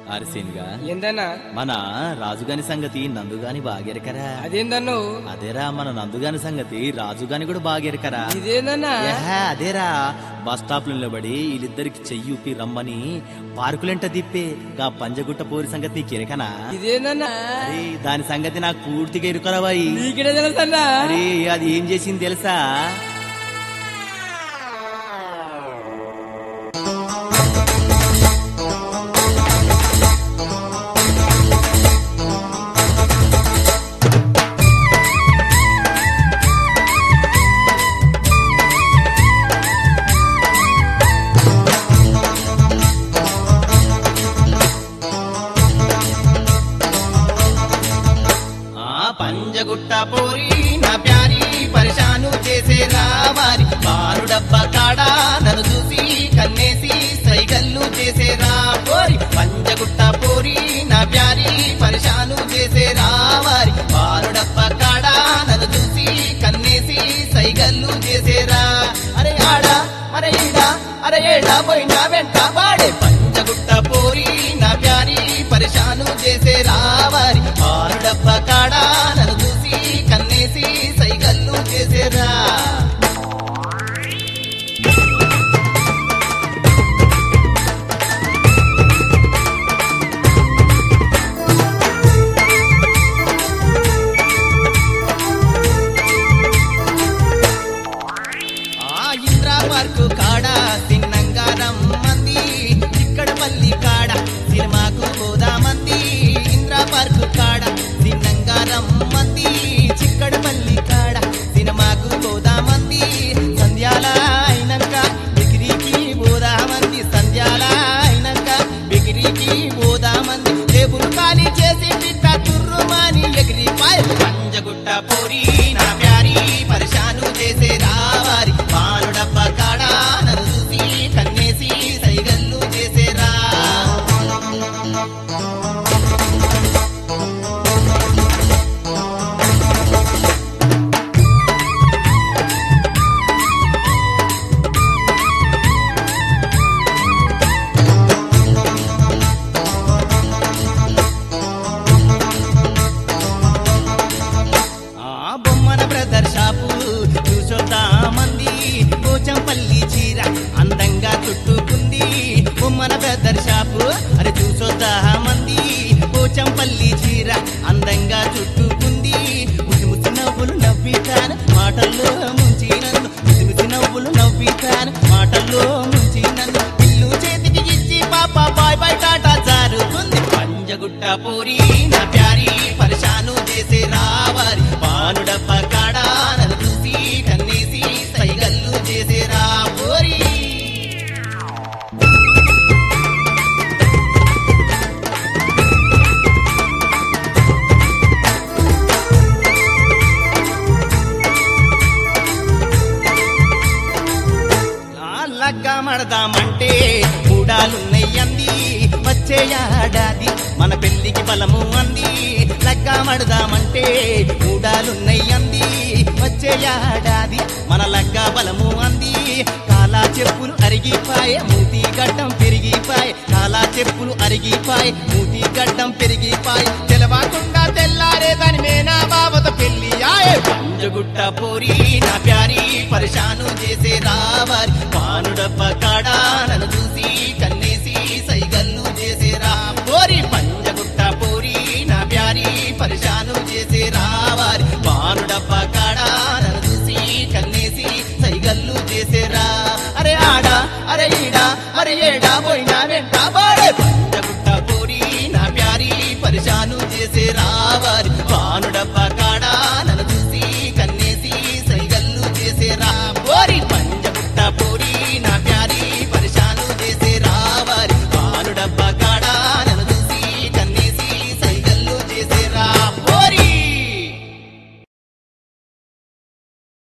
అరిసేనుగా ఏందన్నా మన రాజుగాని సంగతి నందుగాని బాగెరకరా అదేందన్ను అదేరా మన నందుగాని సంగతి రాజుగాని కూడా బాగెరకరా ఇదేందన్నా ఏహే, అదేరా బస్ స్టాప్ లో నిలబడి వీళ్ళిద్దరికి చెయ్యి ఊపి రమ్మని పార్కులెంట తిప్పే గా పంజగుట్ట పోరి సంగతి నీకు ఎరకనా ఇదేందన్నా అరే దాని సంగతి నాకు పూర్తిగా ఎరుకరాబాయి నీకిడే తెలుసన్నా అరే అది ఏం చేసింది తెలుసా ఆ పంజగుట్ట పోరి నా ప్యారి పరిశాను చేసే రావారి బారు డబ్బా కాడా నన్ను చూసి కన్నేసి సైగల్లు చేసే రా పోరి పంజగుట్ట పోరి నా ప్యారి పరిశాను చేసే రావారి బారు డబ్బా కాడా నన్ను చూసి కన్నేసి సైగల్లు చేసేరా అరే ఆడా అరే ఈడా అరే ఏడా పోయినా వెంట వాడే పంచగుట్ట పోరి నా ప్యారి పరిశాను చేసే రావారి ఆరు డబ్బ కాడా నన్ను చూసి కన్నేసి సైగల్లు చేసేరా ఆ ఇంద్రా పార్కు కాడ తిన్నంగా రమ్మంది ఇక్కడ పల్లి కాడ సినిమాకు పోదామంది ఇంద్రా పార్కు కాడ తిన్నంగా రమ్మంది చిక్కడ పల్లి కాడ సినిమాకు పోదామంది సంధ్యాల అయినాక బిగిరికి పోదామంది సంధ్యాల అయినాక బిగిరికి పోదామంది టేబుల్ ఖాళీ చేసి పిట్ట తుర్రుమాని ఎగిరి పాయ పంజగుట్ట పోరి నా ప్యారి పరిశాను చేసే రావారి పాలు డబ్బ కాడా నన్ను చూసి కన్నేసి సైగల్లు చేసేరా ఆ బొమ్మన బ్రదర్ షాపు చూసొద్దామంది పోచంపల్లి చీర అందంగా చుట్టుకుంది బొమ్మన బ్రదర్ షాపు అరే చూసొద్దామంది పోచంపల్లి చీర అందంగా చుట్టుకుంది ముసి ముసి నవ్వులు నవ్వితాను మాటల్లో ముంచి నన్ను ముసి ముసి నవ్వులు నవ్వితాను మాటల్లో ముంచి నన్ను ఇల్లు చేతికి ఇచ్చి పాప బాయ్ బాయ్ టాటా జారుకుంది పంజగుట్ట పూరి నా ప్యారి పరిశాను చేసే రావారి పాను డబ్బ కాడా నన్ను చూసి కన్నేసి సైగల్లు చేసే రా పూరి లగ్గా మడదామంటే కూడాలున్నాయి అంది వచ్చే ఏడాది మన పెళ్లికి బలము అంది లగ్గా మడదామంటే కూడాలున్నాయి అంది వచ్చే ఏడాది మన లగ్గా బలము అంది కాలా చెప్పులు అరిగిపాయే మూతి గడ్డం పెరిగిపాయే కాలా చెప్పులు అరిగిపాయే మూతి గడ్డం పెరిగిపాయే తెలవకుండా తెల్లారే దాని మేనా బావత పెళ్లి ఆయే పంజగుట్ట పోరి నా ప్యారి పరిశాను చేసే రావారి పాను డబ్బ కాడా నన్ను చూసి కన్నేసి సైగల్లు చేసేరా పోరి పంజగుట్ట పోరి నా ప్యారి పరిశాను చేసే రావారి పాను డబ్బ కాడా నన్ను చూసి కన్నేసి సైగల్లు చేసేరా అరే ఆడా అరే ఈడా అరే ఏడా పోయినా వెంట